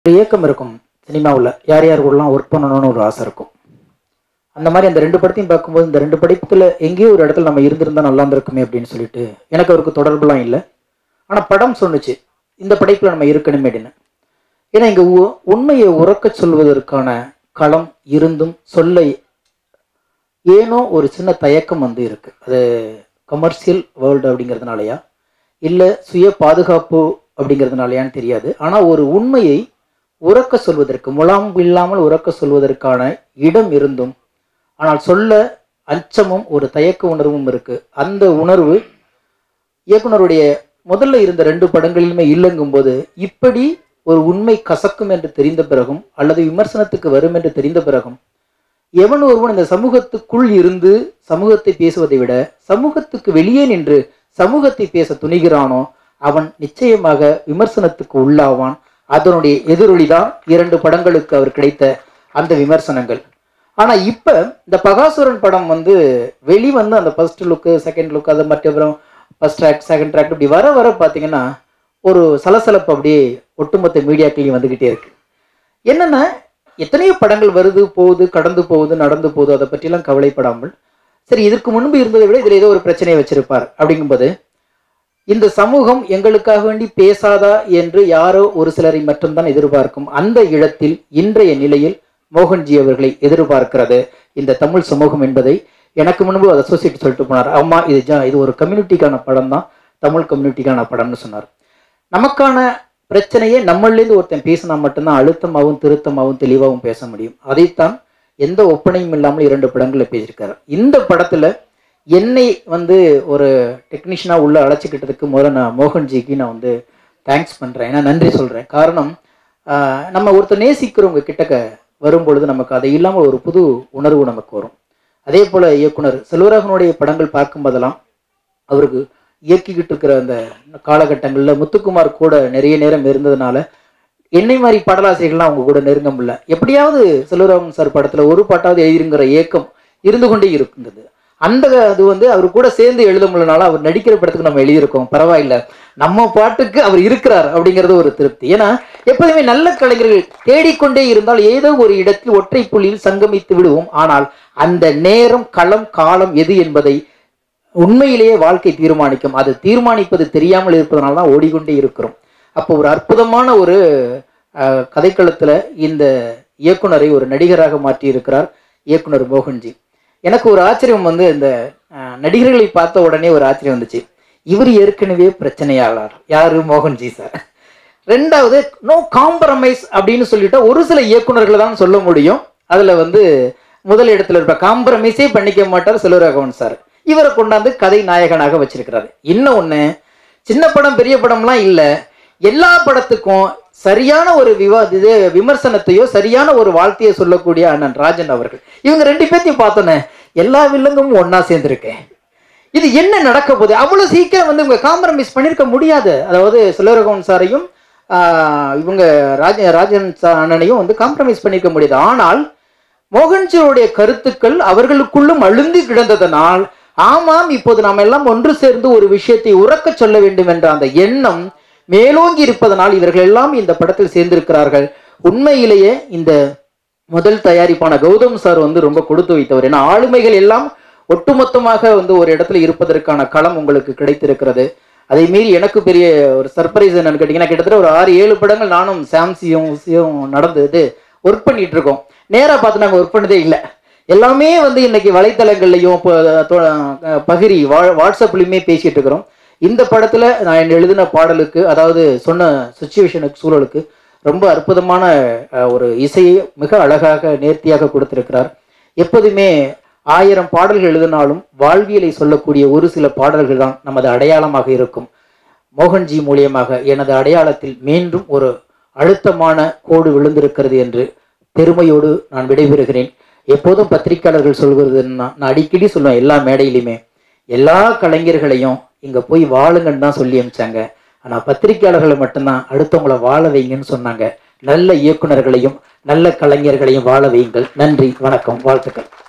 ஒரு ஏக்கம் இருக்கும் சினிமாவில் யார் யார் கூடலாம் ஒர்க் பண்ணணும்னு ஒரு ஆசை இருக்கும் அந்த மாதிரி அந்த ரெண்டு படத்தையும் பார்க்கும்போது இந்த ரெண்டு படைப்புல எங்கேயோ ஒரு இடத்துல நம்ம இருந்திருந்தா நல்லா இருந்திருக்குமே அப்படின்னு சொல்லிட்டு எனக்கு அவருக்கு தொடர்புலாம் இல்லை ஆனால் படம் சொன்னுச்சு இந்த படைப்பில் நம்ம இருக்கணுமே அப்படின்னு ஏன்னா இங்கே உண்மையை உறக்கச் சொல்வதற்கான களம் இருந்தும் சொல்ல ஏனோ ஒரு சின்ன தயக்கம் வந்து இருக்கு அது கமர்ஷியல் வேர்ல்டு அப்படிங்கிறதுனாலயா இல்லை சுய பாதுகாப்பு அப்படிங்கிறதுனாலயான்னு தெரியாது ஆனால் ஒரு உண்மையை உறக்க சொல்வதற்கு முலாம் இல்லாமல் உறக்க சொல்வதற்கான இடம் இருந்தும் ஆனால் சொல்ல அச்சமும் ஒரு தயக்க உணர்வும் இருக்கு அந்த உணர்வு இயக்குனருடைய முதல்ல இருந்த ரெண்டு படங்களிலுமே இல்லைங்கும்போது இப்படி ஒரு உண்மை கசக்கும் என்று தெரிந்த பிறகும் அல்லது விமர்சனத்துக்கு வரும் என்று தெரிந்த பிறகும் எவன் ஒருவன் இந்த சமூகத்துக்குள் இருந்து சமூகத்தை பேசுவதை விட சமூகத்துக்கு வெளியே நின்று சமூகத்தை பேச துணிகிறானோ அவன் நிச்சயமாக விமர்சனத்துக்கு உள்ளாவான் அதனுடைய எதிரொலி தான் இரண்டு படங்களுக்கு அவர் கிடைத்த அந்த விமர்சனங்கள் ஆனா இப்ப இந்த பகாசுரன் படம் வந்து வெளிவந்து அந்த ஃபர்ஸ்ட் லுக்கு செகண்ட் லுக் அது மற்றப்புறம் ஃபர்ஸ்ட் ட்ராக் செகண்ட் ட்ராக் இப்படி வர வர பார்த்தீங்கன்னா ஒரு சலசலப்பு அப்படியே ஒட்டுமொத்த மீடியாக்களையும் வந்துகிட்டே இருக்கு என்னன்னா எத்தனையோ படங்கள் வருது போகுது கடந்து போகுது நடந்து போகுது அதை பற்றிலாம் கவலைப்படாமல் சரி இதற்கு முன்பு இருந்ததை விட இதில் ஏதோ ஒரு பிரச்சனையை வச்சிருப்பார் அப்படிங்கும்போது இந்த சமூகம் எங்களுக்காக வேண்டி பேசாதா என்று யாரோ ஒரு சிலரை மட்டும்தான் எதிர்பார்க்கும் அந்த இடத்தில் இன்றைய நிலையில் மோகன்ஜி அவர்களை எதிர்பார்க்கிறது இந்த தமிழ் சமூகம் என்பதை எனக்கு முன்பு அதை அசோசியேட் சொல்லிட்டு போனார் அம்மா இது ஜா- இது ஒரு கம்யூனிட்டிக்கான படம் தான் தமிழ் கம்யூனிட்டிக்கான படம்னு சொன்னார் நமக்கான பிரச்சனையே நம்மளிலேருந்து ஒருத்தன் பேசினா மட்டும்தான் அழுத்தமாகவும் திருத்தமாகவும் தெளிவாகவும் பேச முடியும் அதைத்தான் எந்த ஒப்பனையும் இல்லாமல் இரண்டு படங்களில் பேசியிருக்காரு இந்த படத்துல என்னை வந்து ஒரு டெக்னீஷியனாக உள்ள அழைச்சிக்கிட்டதுக்கு முதல்ல நான் மோகன்ஜிக்கு நான் வந்து தேங்க்ஸ் பண்ணுறேன் ஏன்னா நன்றி சொல்கிறேன் காரணம் ஆஹ், நம்ம ஒருத்தர் நேசிக்கிறவங்க கிட்டக்க வரும்பொழுது நமக்கு அதை இல்லாமல் ஒரு புது உணர்வு நமக்கு வரும் அதே போல் இயக்குனர் செல்வராகனுடைய படங்கள் பார்க்கும்போதெல்லாம் அவருக்கு இயக்கிக்கிட்டு இருக்கிற அந்த காலகட்டங்களில் முத்துக்குமார் கூட நிறைய நேரம் இருந்ததுனால என்னை மாதிரி பாடலாசிரியர்கள்லாம் அவங்க கூட நெருங்க முடியல எப்படியாவது செல்வராமன் சார் படத்தில் ஒரு பாட்டாவது எழுதிருங்கிற ஏக்கம் இருந்து கொண்டே இருந்தது அந்த அது வந்து அவர் கூட சேர்ந்து எழுத முடியலனால அவர் நடிக்கிற படத்துக்கு நம்ம எழுதியிருக்கோம் பரவாயில்ல நம்ம பாட்டுக்கு அவர் இருக்கிறார் அப்படிங்கிறது ஒரு திருப்தி ஏன்னா எப்போதுமே நல்ல கலைஞர்கள் தேடிக்கொண்டே இருந்தால் ஏதோ ஒரு இடத்தில் ஒற்றை புள்ளியில் சங்கமித்து விடுவோம் ஆனால் அந்த நேரம் களம் காலம் எது என்பதை உண்மையிலேயே வாழ்க்கை தீர்மானிக்கும் அது தீர்மானிப்பது தெரியாமல் இருப்பதனால தான் ஓடிக்கொண்டே இருக்கிறோம் அப்போ ஒரு அற்புதமான ஒரு அஹ், கதைக்களத்துல இந்த இயக்குனரை ஒரு நடிகராக மாற்றி இருக்கிறார் இயக்குனர் மோகன்ஜி எனக்கு ஒரு ஆச்சரியம் வந்து இந்த அஹ், நடிகர்களை பார்த்த உடனே ஒரு ஆச்சரியம் வந்துச்சு இவர் ஏற்கனவே பிரச்சனையாளர் யாரு மோகன்ஜி சார் ரெண்டாவது நோ காம்ப்ரமைஸ் அப்படின்னு சொல்லிட்டா ஒரு சில இயக்குனர்களை தான் சொல்ல முடியும் அதுல வந்து முதல் இடத்துல இருப்ப காம்ப்ரமைஸே பண்ணிக்க மாட்டார் செல்வராகவன் சார் இவரை கொண்டாந்து கதை நாயகனாக வச்சிருக்கிறாரு இன்னும் ஒண்ணு சின்ன படம் பெரிய படம்லாம் இல்ல எல்லா படத்துக்கும் சரியான ஒரு விவாத இது விமர்சனத்தையோ சரியான ஒரு வாழ்த்தையோ சொல்லக்கூடிய அண்ணன் ராஜன் அவர்கள் இவங்க ரெண்டு பேர்த்தையும் பார்த்தோன்னே எல்லா வில்லங்கமும் ஒண்ணா சேர்ந்திருக்கேன் இது என்ன நடக்க போகுது அவ்வளவு சீக்கிரம் வந்து இவங்க காம்ப்ரமைஸ் பண்ணிருக்க முடியாது அதாவது செல்வரகவன் சாரையும் ஆஹ், இவங்க ராஜ ராஜன் சா- அண்ணனையும் வந்து காம்ப்ரமைஸ் பண்ணிருக்க முடியாது ஆனால் மோகன்ஜியுடைய கருத்துக்கள் அவர்களுக்குள்ளும் அழுந்தி கிடந்ததனால் ஆமாம் இப்போது நாம் எல்லாம் ஒன்று சேர்ந்து ஒரு விஷயத்தை உறக்க சொல்ல வேண்டும் என்ற அந்த எண்ணம் மேலோங்கி இருப்பதனால் இவர்கள் எல்லாம் இந்த படத்தில் சேர்ந்திருக்கிறார்கள் உண்மையிலேயே இந்த முதல் தயாரிப்பான கௌதம் சார் வந்து ரொம்ப கொடுத்து வைத்தவர் ஏன்னா ஆளுமைகள் எல்லாம் ஒட்டுமொத்தமாக வந்து ஒரு இடத்துல இருப்பதற்கான களம் உங்களுக்கு கிடைத்திருக்கிறது அதை மீறி எனக்கு பெரிய ஒரு சர்ப்ரைஸ் என்னன்னு கேட்டிங்கன்னா கிட்டத்தட்ட ஒரு ஆறு ஏழு படங்கள் நானும் சாம்சியும் உசியும் நடந்தது ஒர்க் பண்ணிட்டு இருக்கோம் நேராக பார்த்து நாங்கள் ஒர்க் பண்ணதே இல்லை எல்லாமே வந்து இன்னைக்கு வலைத்தளங்கள்லையும் ப- தொ- அஹ் பகிரி வா வாட்ஸ்அப்லையுமே பேசிட்டு இருக்கிறோம் இந்த படத்துல நான் எழுதின பாடலுக்கு அதாவது சொன்ன சுச்சுவேஷனுக்கு சூழலுக்கு ரொம்ப அற்புதமான அஹ், ஒரு இசையை மிக அழகாக நேர்த்தியாக கொடுத்திருக்கிறார் எப்போதுமே ஆயிரம் பாடல்கள் எழுதினாலும் வாழ்வியலை சொல்லக்கூடிய ஒரு சில பாடல்கள் தான் நமது அடையாளமாக இருக்கும் மோகன்ஜி மூலியமாக எனது அடையாளத்தில் மீண்டும் ஒரு அழுத்தமான கோடு விழுந்திருக்கிறது என்று பெருமையோடு நான் விடைபெறுகிறேன் எப்போதும் பத்திரிக்கையாளர்கள் சொல்கிறது என்ன, நான் அடிக்கடி சொல்லுவேன் எல்லா மேடையிலுமே எல்லா கலைஞர்களையும் இங்க போய் வாழுங்கன்னு தான் சொல்லி அனுப்பிச்சாங்க ஆனா பத்திரிக்கையாளர்களை மட்டும்தான் அடுத்தவங்கள வாழ வைங்கன்னு சொன்னாங்க நல்ல இயக்குனர்களையும் நல்ல கலைஞர்களையும் வாழ வையுங்கள் நன்றி வணக்கம் வாழ்த்துக்கள்